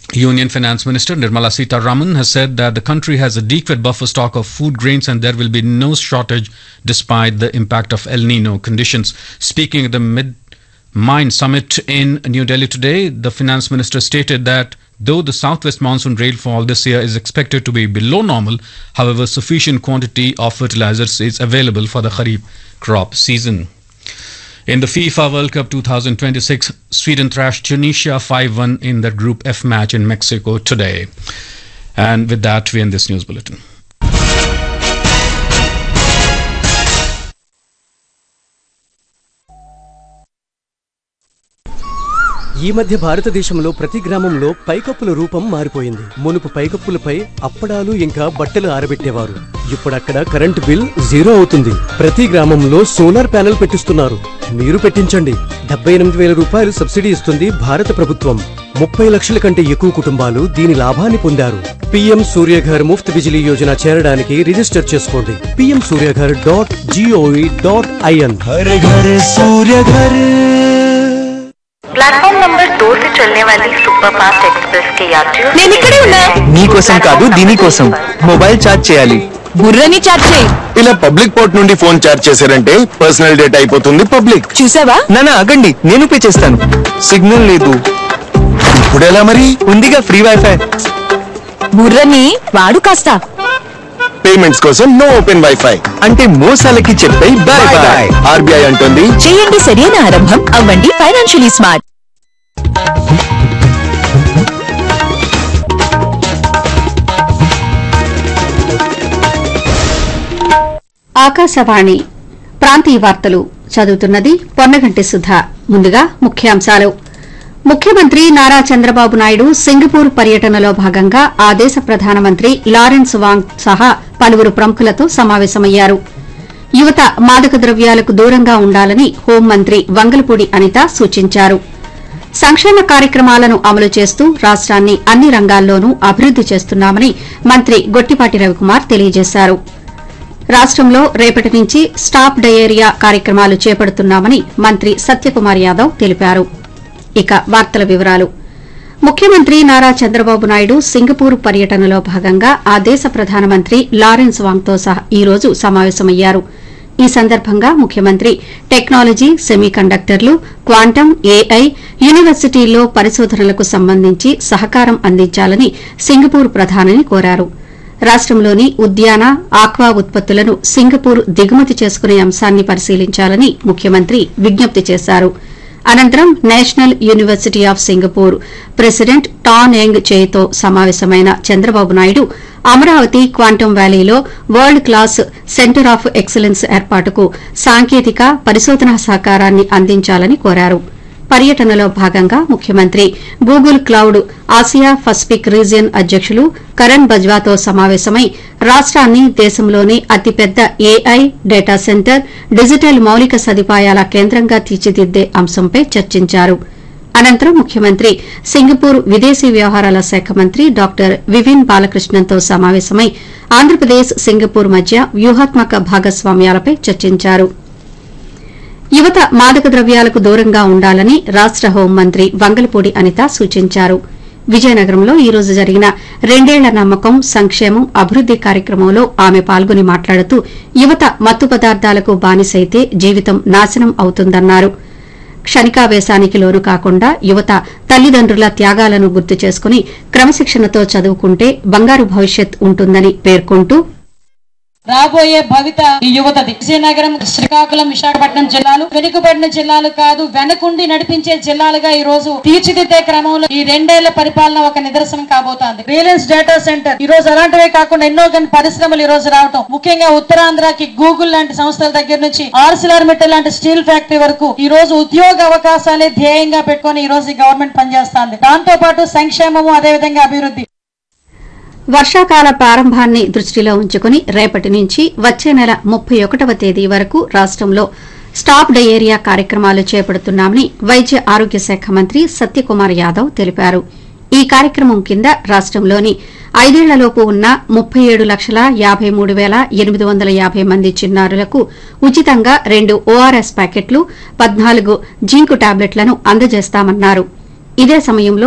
Union Finance Minister Nirmala Sitaraman has said that the country has a adequate buffer stock of food grains and there will be no shortage despite the impact of El Nino conditions. Speaking at the Mid Mind Summit in New Delhi today, the Finance Minister stated that though the southwest monsoon rainfall this year is expected to be below normal, however, sufficient quantity of fertilizers is available for the Kharif crop season. In the FIFA World Cup 2026, Sweden thrashed Tunisia 5 1 in the Group F match in Mexico today. And with that, we end this news bulletin. ఈ మధ్య భారతదేశంలో ప్రతి గ్రామంలో పైకప్పుల రూపం మారిపోయింది మునుపు పైకప్పులపై అప్పడాలు ఇంకా బట్టలు ఆరబెట్టేవారు ఇప్పుడు అక్కడ కరెంటు బిల్ జీరో అవుతుంది ప్రతి గ్రామంలో సోలార్ ప్యానెల్ పెట్టిస్తున్నారు మీరు పెట్టించండి డెబ్బై ఎనిమిది వేల రూపాయలు సబ్సిడీ ఇస్తుంది భారత ప్రభుత్వం ముప్పై లక్షల కంటే ఎక్కువ కుటుంబాలు దీని లాభాన్ని పొందారు పీఎం సూర్యఘర్ ముఫ్త్ బిజిలీ యోజన చేరడానికి రిజిస్టర్ చేసుకోండి PM Suryaghar dot G O V dot I N हर घर सूर्य घर प्लेटफॉर्म नंबर दो से चलने वाली सुपर फास्ट एक्सप्रेस के यात्रियों నేను ఇక్కడే ఉన్నా నీకోసం కాదు దీనికోసం మొబైల్ ఛార్జ్ చేయాలి బుర్రని చాట్ చేయి ఇలా పబ్లిక్ పోర్ట్ నుండి ఫోన్ చార్జ్ చేశారంటే పర్సనల్ డేటా అయిపోతుంది పబ్లిక్ చూసావా నానా ఆగండి నేను పే చేస్తాను సిగ్నల్ లేదు ఇప్పుడు ఎలా మరి ఉందిగా ఫ్రీ వైఫై బుర్రని వాడు కాస్త పేమెంట్స్ కోసం నో ఓపెన్ వైఫై అంటే మోసాలకి చెప్పే బాయ్ బాయ్ ఆర్బీఐ అంటుంది చేయండి సరైన ఆరంభం అవ్వండి ఫైనాన్షియలీ స్మార్ట్ ఆకాశవాణి ప్రాంతీయ వార్తలు చదువుతున్నది పొన్నగంటి సుధ ముందుగా ముఖ్యాంశాలు ముఖ్యమంత్రి నారా చంద్రబాబు నాయుడు సింగపూర్ పర్యటనలో భాగంగా ఆ దేశ ప్రధానమంత్రి లారెన్స్ వాంగ్ సహా పలువురు ప్రముఖులతో సమావేశమయ్యారు యువత మాదక ద్రవ్యాలకు దూరంగా ఉండాలని హోంమంత్రి వంగలపూడి అనిత సూచించారు సంక్షేమ కార్యక్రమాలను అమలు చేస్తూ రాష్ట్రాన్ని అన్ని రంగాల్లోనూ అభివృద్ది చేస్తున్నామని మంత్రి గొట్టిపాటి రవికుమార్ తెలియజేశారు రాష్ట్రంలో రేపటి నుంచి స్టాప్ డయేరియా కార్యక్రమాలు చేపడుతున్నామని మంత్రి సత్యకుమార్ యాదవ్ తెలిపారు ఇక వార్తల వివరాలు ముఖ్యమంత్రి నారా చంద్రబాబు నాయుడు సింగపూర్ పర్యటనలో భాగంగా ఆ దేశ ప్రధానమంత్రి లారెన్స్ వాంగ్తో సహా ఈ రోజు సమావేశమయ్యారు ఈ సందర్భంగా ముఖ్యమంత్రి టెక్నాలజీ సెమీకండక్టర్లు క్వాంటం ఏఐ యూనివర్సిటీల్లో పరిశోధనలకు సంబంధించి సహకారం అందించాలని సింగపూర్ ప్రధానిని కోరారు రాష్టంలోని ఉద్యాన ఆక్వా ఉత్పత్తులను సింగపూర్ దిగుమతి చేసుకునే అంశాన్ని పరిశీలించాలని ముఖ్యమంత్రి విజ్ఞప్తి చేశారు అనంతరం national university of Singapore president Tan Eng చేతో సమావేశమైన చంద్రబాబు నాయుడు అమరావతి క్వాంటం వ్యాలీలో world class centre of excellence ఏర్పాటుకు సాంకేతిక పరిశోధనా సహకారాన్ని అందించాలని కోరారు పర్యటనలో భాగంగా ముఖ్యమంత్రి Google cloud Asia Pacific region అధ్యకులు కరణ్ బజ్వాతో సమావేశమై రాష్ట్రాన్ని దేశంలోనే అతిపెద్ద ఏఐ డేటా సెంటర్ డిజిటల్ మౌలిక సదుపాయాల కేంద్రంగా తీర్చిదిద్దే అంశంపై చర్చించారు అనంతరం ముఖ్యమంత్రి సింగపూర్ విదేశీ వ్యవహారాల శాఖ మంత్రి డాక్టర్ వివిన్ బాలకృష్ణన్తో సమావేశమై ఆంధ్రప్రదేశ్ సింగపూర్ మధ్య వ్యూహాత్మక భాగస్వామ్యాలపై చర్చించారు యువత మాదక ద్రవ్యాలకు దూరంగా ఉండాలని రాష్ట హోంమంత్రి వంగలపూడి అనిత సూచించారు విజయనగరంలో ఈ రోజు జరిగిన రెండేళ్ల నమ్మకం సంక్షేమం అభివృద్ది కార్యక్రమంలో ఆమె పాల్గొని మాట్లాడుతూ యువత మత్తు పదార్థాలకు బానిసైతే జీవితం నాశనం అవుతుందన్నారు క్షణికావేశానికి లోను కాకుండా యువత తల్లిదండ్రుల త్యాగాలను గుర్తు చేసుకుని క్రమశిక్షణతో చదువుకుంటే బంగారు భవిష్యత్ ఉంటుందని పేర్కొంటూ రాబోయే భవిత ఈ యువతది విజయనగరం శ్రీకాకుళం విశాఖపట్నం జిల్లాలు వెనుకబడిన జిల్లాలు కాదు వెనకుండి నడిపించే జిల్లాలుగా ఈ రోజు తీర్చిదిద్దే క్రమంలో ఈ రెండేళ్ల పరిపాలన ఒక నిదర్శనం కాబోతోంది రిలయన్స్ డేటా సెంటర్ ఈ రోజు అలాంటివే కాకుండా ఎన్నో కొన్ని పరిశ్రమలు ఈ రోజు రావటం ముఖ్యంగా ఉత్తరాంధ్రకి గూగుల్ లాంటి సంస్థల దగ్గర నుంచి ఆర్సిలార్ మిట్టల్ లాంటి స్టీల్ ఫ్యాక్టరీ వరకు ఈ రోజు ఉద్యోగ అవకాశాలే ధ్యేయంగా పెట్టుకొని ఈ రోజు ఈ గవర్నమెంట్ పనిచేస్తోంది దాంతో పాటు సంక్షేమము అదేవిధంగా అభివృద్ధి వర్షాకాల ప్రారంభాన్ని దృష్టిలో ఉంచుకుని రేపటి నుంచి వచ్చే నెల ముప్పై ఒకటవ తేదీ వరకు రాష్టంలో స్టాప్ డయేరియా కార్యక్రమాలు చేపడుతున్నామని వైద్య ఆరోగ్య శాఖ మంత్రి సత్యకుమార్ యాదవ్ తెలిపారు ఈ కార్యక్రమం కింద రాష్టంలోని ఐదేళ్లలోపు ఉన్న ముప్పై ఏడు లక్షల యాభై మూడు వేల ఎనిమిది వందల యాభై మంది చిన్నారులకు ఉచితంగా రెండు ఓఆర్ఎస్ ప్యాకెట్లు పద్నాలుగు జింకు టాబ్లెట్లను అందజేస్తామన్నారు ఇదే సమయంలో